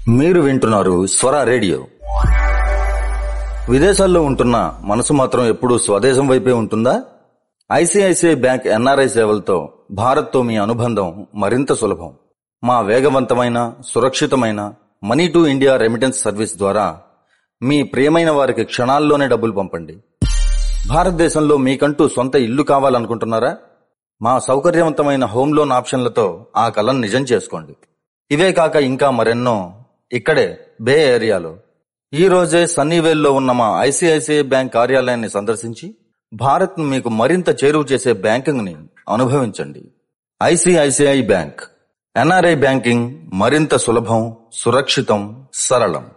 మీరు వింటున్నారు స్వర రేడియో విదేశాల్లో ఉంటున్న మనసు మాత్రం ఎప్పుడూ స్వదేశం వైపే ఉంటుందా ఐసిఐసిఐ బ్యాంక్ ఎన్ఆర్ఐ సేవలతో భారత్తో మీ అనుబంధం మరింత సులభం మా వేగవంతమైన సురక్షితమైన money to India remittance service ద్వారా మీ ప్రియమైన వారికి క్షణాల్లోనే డబ్బులు పంపండి భారతదేశంలో మీకంటూ సొంత ఇల్లు కావాలనుకుంటున్నారా మా సౌకర్యవంతమైన హోమ్ లోన్ ఆప్షన్లతో ఆ కలను నిజం చేసుకోండి ఇవే కాక ఇంకా మరెన్నో ఇక్కడే బే ఏరియాలో ఈ రోజే సన్నీవేల్లో ఉన్న మా ఐసిఐసిఐ బ్యాంక్ కార్యాలయాన్ని సందర్శించి భారత్ మీకు మరింత చేరువ చేసే బ్యాంకింగ్ ని అనుభవించండి ఐసిఐసిఐ బ్యాంక్ ఎన్ఆర్ఐ బ్యాంకింగ్ మరింత సులభం సురక్షితం సరళం